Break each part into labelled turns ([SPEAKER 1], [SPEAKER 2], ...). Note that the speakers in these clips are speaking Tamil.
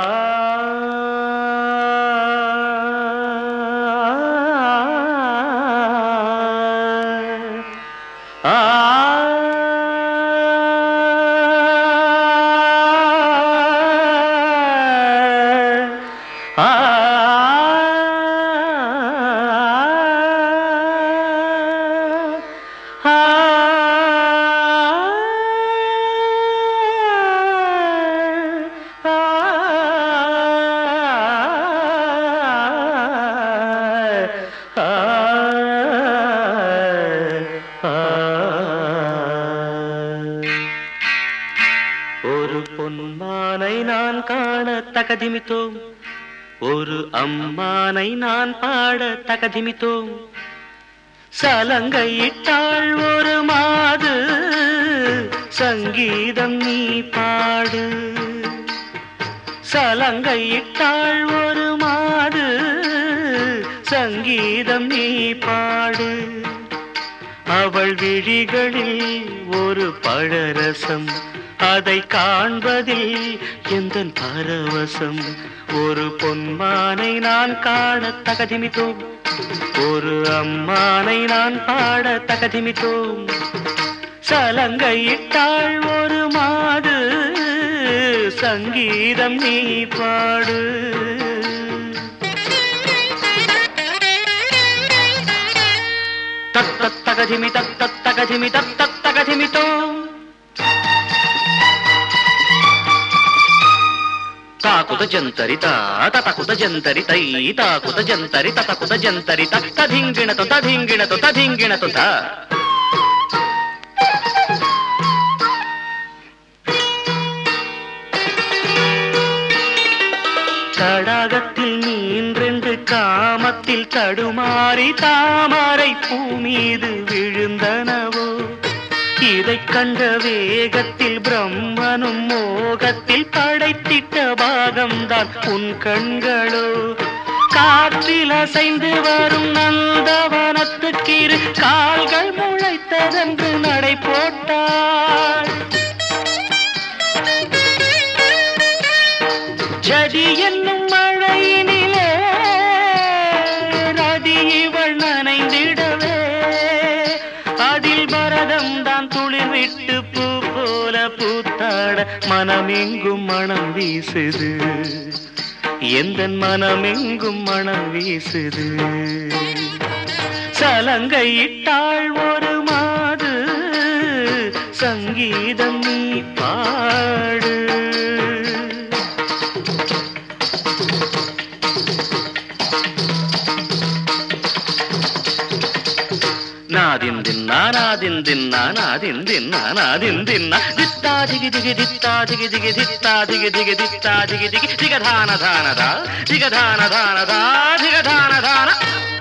[SPEAKER 1] ஒரு பொன்மானை நான் காண தகதிமித்தோம் ஒரு அம்மானை நான் பாட தகதிமித்தோம் சலங்கையிட்டாள் ஒரு மாது சங்கீதம் நீ பாடு சலங்கையிட்டாள் ஒரு மாது சங்கீதம் நீ பாடு அவள் விழிகளில் ஒரு பழரசம் அதை காண்பதில் எந்த பரவசம் ஒரு பொன்மானை நான் காண தகதிமித்தோம் ஒரு அம்மானை நான் பாட தகதிமித்தோம் சலங்கையிட்டாள் ஒரு மாது சங்கீதம் நீ பாடு தத்தத்தகதிமி தத்தத்தகதிமி தத்தத்தகதிமித்தோ తాకుత జంతరిత తతకుత జంతరిత తాకుత జంతరి తతకుత జంతరిత తధింగిణతో తధింగిణతో తధింగిణతో త தடாகத்தில் நீன்றென்று காமத்தில் தடுமாறி தாமரை பூ மீது விழுந்தனவோ இதைக் கண்ட வேகத்தில் பிரம்மனும் மோகத்தில் படைத்திட்ட பாகம்தான் உன் கண்களோ காற்றில் அசைந்து வரும் நந்தவனத்துக்கிரு கால்கள் முளைத்ததென்று நடை போட்டாள் ஜதி என்னும் மழையினிலே ரதி இவள் நனைந்திடவே அதில் பரதம் தான் துளிர் விட்டு பூ போல பூத்தாட மனமெங்கும் மனம் வீசுது எந்த மனமெங்கும் மனம் வீசுது சலங்கையிட்டாள் ஒரு மாது சங்கீதம் நீ பாடு నాదిన్ దిన్నా నాదిన్ దిన్నా నాదిన్ దిన్నా నాదిన్ దిన్నా దిత్తా దిగి దిగి దిత్తా దిగి దిగి దిత్తా దిగి దిగి దిత్తా దిగి దిగి దిగధాన ధానదా దిగధాన ధానదా దిగధాన ధాన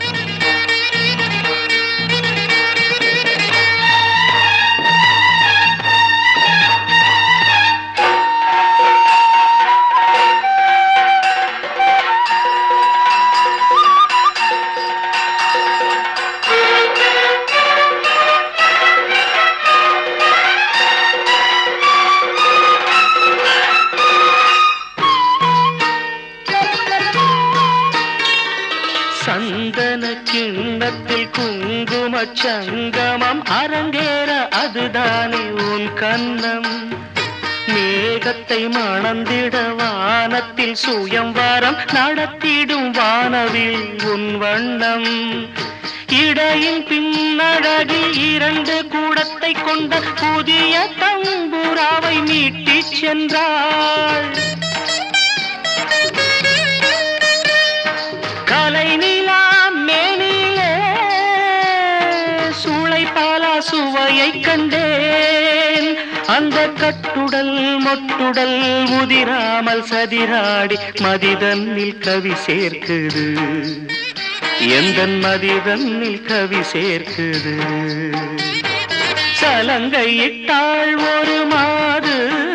[SPEAKER 1] சந்தன கிண்ணத்தில் குங்கும சங்கமம் அரங்கேற அதுதானே உன் கண்ணம் மேகத்தை மணந்திட வானத்தில் சுயம்வரம் நடத்திடும் வானவில் உன் வண்ணம் இடையின் பின்னழகில் இரண்டு கூடத்தை கொண்ட புதிய தம்புராவை மீட்டிச் சென்றாள் கலை நிலா மேனிலே சூளை பாலா சுவையை கண்டேன் அந்த கட்டுடல் மொட்டுடல் முதிராமல் சதிராடி மதிதன்னில் கவி சேர்க்குது எந்த மதிதன்னில் கவி சேர்க்குது சலங்கையிட்டாள் ஒரு மாது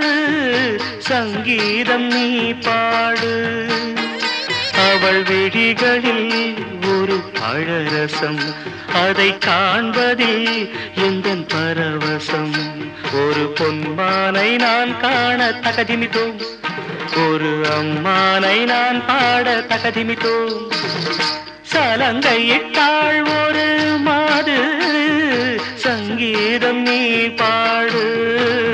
[SPEAKER 1] சங்கீதம் நீ பாடு அவள் விழிகளில் ஒரு பழரசம் அதை காண்பதில் எந்த பரவசம் ஒரு பொன்மானை நான் காண தகதிமித்தோம் ஒரு அம்மானை நான் பாட தகதிமித்தோம் சலங்கையிட்டாள் ஒரு மாது சங்கீதம் நீ பாடு